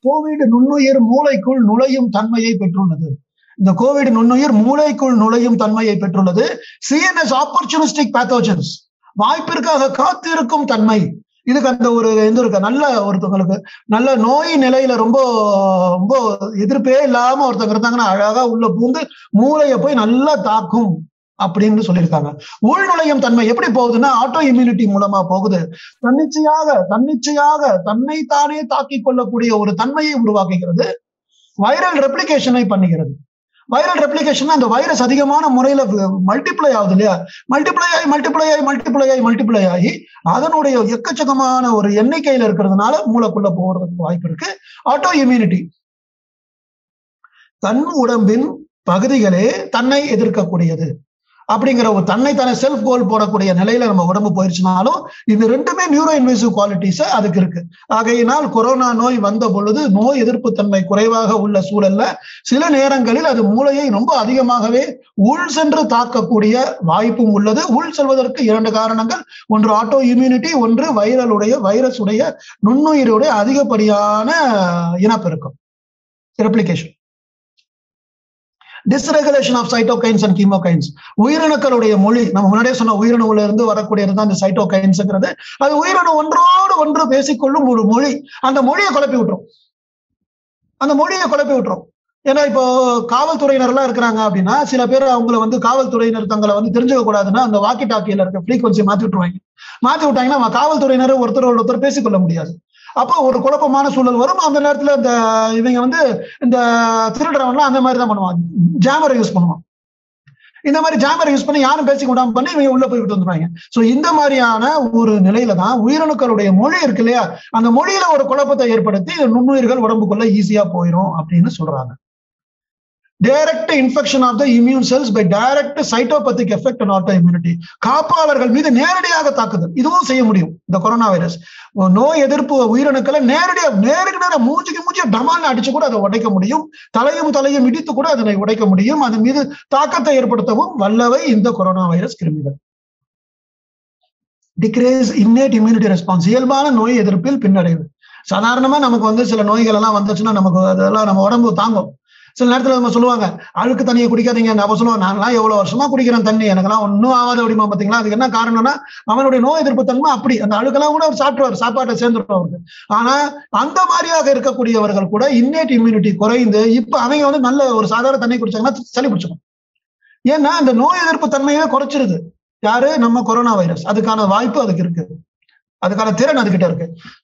Covid நுண்ணுயிர் மூளைக்குள் நுழையும் தன்மையை பெற்றுள்ளது இந்த கோவிட் நுண்ணுயிர் மூளைக்குள் நுழையும் தன்மையை பெற்றுள்ளது சிஎன்எஸ் ஆப்பர்ச்சுனிஸ்டிக் பேத்தோஜன்ஸ் வாய்ப்பிற்காக காத்திருக்கும் தன்மை இதுக்கு அந்த ஒரு இது இருக்கு நல்ல ஒருத்தவங்களுக்கு நல்ல நோய் நிலையில ரொம்ப ரொம்ப எதிர்ப்பே இல்லாம ஒருத்தங்க இருந்தாங்கன்னா அழகா உள்ள பூந்து மூளையை போய் நல்லா தாக்கும் அப்படின்னு சொல்லியிருக்காங்க உள்நுழையும் தன்மை எப்படி போகுதுன்னா ஆட்டோ இம்யூனிட்டி மூலமா போகுது தன்னிச்சையாக தன்னிச்சையாக தன்னை தானே தாக்கிக் கொள்ளக்கூடிய ஒரு தன்மையை உருவாக்குகிறது வைரல் ரெப்ளிகேஷனை பண்ணுகிறது வைரல் ரெப்ளிகேஷன் அந்த வைரஸ் அதிகமான முறையில மல்டிப்ளை ஆகுது இல்லையா மல்டிப்ளை ஆகி மல்டிப்ளை ஆகி மல்டிப்ளை ஆகி மல்டிப்ளை ஆகி அதனுடைய எக்கச்சக்கமான ஒரு எண்ணிக்கையில இருக்கிறதுனால மூளைக்குள்ள போறதுக்கு வாய்ப்பு இருக்கு ஆட்டோ இம்யூனிட்டி தன் உடம்பின் பகுதிகளே தன்னை எதிர்க்கக்கூடியது அப்படிங்கிற ஒரு தன்னை தானே செல்ஃப் கோல் போடக்கூடிய நிலையில நம்ம உடம்பு போயிருச்சுனாலும் இது ரெண்டுமே நியூரோ இன்வேசிவ் குவாலிட்டிஸ் அதுக்கு இருக்கு ஆகையினால் கொரோனா நோய் வந்த பொழுது நோய் எதிர்ப்பு தன்மை குறைவாக உள்ள சூழல்ல சில நேரங்களில் அது மூளையை ரொம்ப அதிகமாகவே உள் சென்று தாக்கக்கூடிய வாய்ப்பும் உள்ளது உள் செல்வதற்கு இரண்டு காரணங்கள் ஒன்று ஆட்டோ இம்யூனிட்டி ஒன்று வைரலுடைய வைரஸ் உடைய நுண்ணுயிருடைய அதிகப்படியான இனப்பெருக்கம் replication dysregulation of cytokines and chemokines உயிரணுக்களுடைய மொழி நம்ம முன்னாடியே சொன்ன உயிரணுவுல இருந்து வரக்கூடியது தான் இந்த சைட்டோகைன்ஸ்ங்கிறது அது உயிரணு ஒன்றோடு ஒன்று பேசிக்கொள்ளும் ஒரு மொழி அந்த மொழியை குழப்பி விட்டுரும் அந்த மொழியை குழப்பி விட்டுரும் ஏன்னா இப்போ காவல்துறையினர் எல்லாம் இருக்கிறாங்க அப்படின்னா சில பேர் அவங்கள வந்து காவல்துறையினர் தங்களை வந்து தெரிஞ்சுக்க கூடாதுன்னா அந்த வாக்கி டாக்கியில இருக்க ஃப்ரீக்வன்சி மாத்தி விட்டுருவாங்க மாத்தி விட்டாங்கன்னா காவல்துறையினர் ஒருத்தர் ஒருத்தர் பேசிக்கொள்ள முடியாது அப்போ ஒரு குழப்பமான சூழல் வரும் அந்த நேரத்துல இந்த இவங்க வந்து இந்த திருடுறவன்லாம் அந்த மாதிரி தான் பண்ணுவான் ஜாமரை யூஸ் பண்ணுவான் இந்த மாதிரி ஜாமரை யூஸ் பண்ணி யாரும் பேசி விடாம பண்ணி இவங்க உள்ள போய்கிட்டு வந்துருவாங்க சோ இந்த மாதிரியான ஒரு நிலையில தான் உயிரணுக்களுடைய மொழி இருக்கு இல்லையா அந்த மொழியில ஒரு குழப்பத்தை ஏற்படுத்தி நுண்ணுயிர்கள் உடம்புக்குள்ள ஈஸியா போயிடும் அப்படின்னு சொல்றாங்க direct infection of the immune cells by direct cytopathic effect on autoimmunity காப்பாளர்கள் மீது நேரடியாக தாக்குதல் இதுவும் செய்ய முடியும் இந்த கொரோனா வைரஸ் நோய் எதிர்ப்பு உயிரணுக்களை நேரடியாக நேருக்கு நேரம் மூஞ்சிக்கு மூஞ்சி டமால் அடிச்சு கூட அதை உடைக்க முடியும் தலையும் தலையும் இடித்து கூட அதனை உடைக்க முடியும் அதன் மீது தாக்கத்தை ஏற்படுத்தவும் வல்லவை இந்த கொரோனா வைரஸ் கிருமிகள் டிக்ரேஸ் இன்னேட் இம்யூனிட்டி ரெஸ்பான்ஸ் இயல்பான நோய் எதிர்ப்பில் பின்னடைவு சாதாரணமா நமக்கு வந்து சில நோய்கள் எல்லாம் வந்துச்சுன்னா நமக்கு அதெல்லாம் நம்ம உடம்பு தாங்கும் சில நேரத்துல நம்ம சொல்லுவாங்க அழுக்கு தண்ணியை குடிக்காதீங்க நம்ம சொல்லுவோம் நான்லாம் எவ்வளவு வருஷமா குடிக்கிறேன் தண்ணி எனக்கெல்லாம் ஒன்றும் ஆகாத அப்படிமா பாத்தீங்களா அதுக்கு என்ன காரணம்னா அவனுடைய நோய் எதிர்ப்பு தன்மை அப்படி அந்த அழுக்கெல்லாம் கூட அவர் சாப்பிடுவார் சாப்பாட்டை சேர்ந்துடும் அவருக்கு ஆனா அந்த மாதிரியாக இருக்கக்கூடியவர்கள் கூட இன்னேட் இம்யூனிட்டி குறைந்து இப்ப அவங்க வந்து நல்ல ஒரு சாதாரண தண்ணி குடிச்சாங்கன்னா சளி பிடிச்சிடும் ஏன்னா அந்த நோய் எதிர்ப்பு தன்மையே குறைச்சிருது யாரு நம்ம கொரோனா வைரஸ் அதுக்கான வாய்ப்பு அதுக்கு இருக்கு அதுக்கான திறன் அதுகிட்ட இருக்கு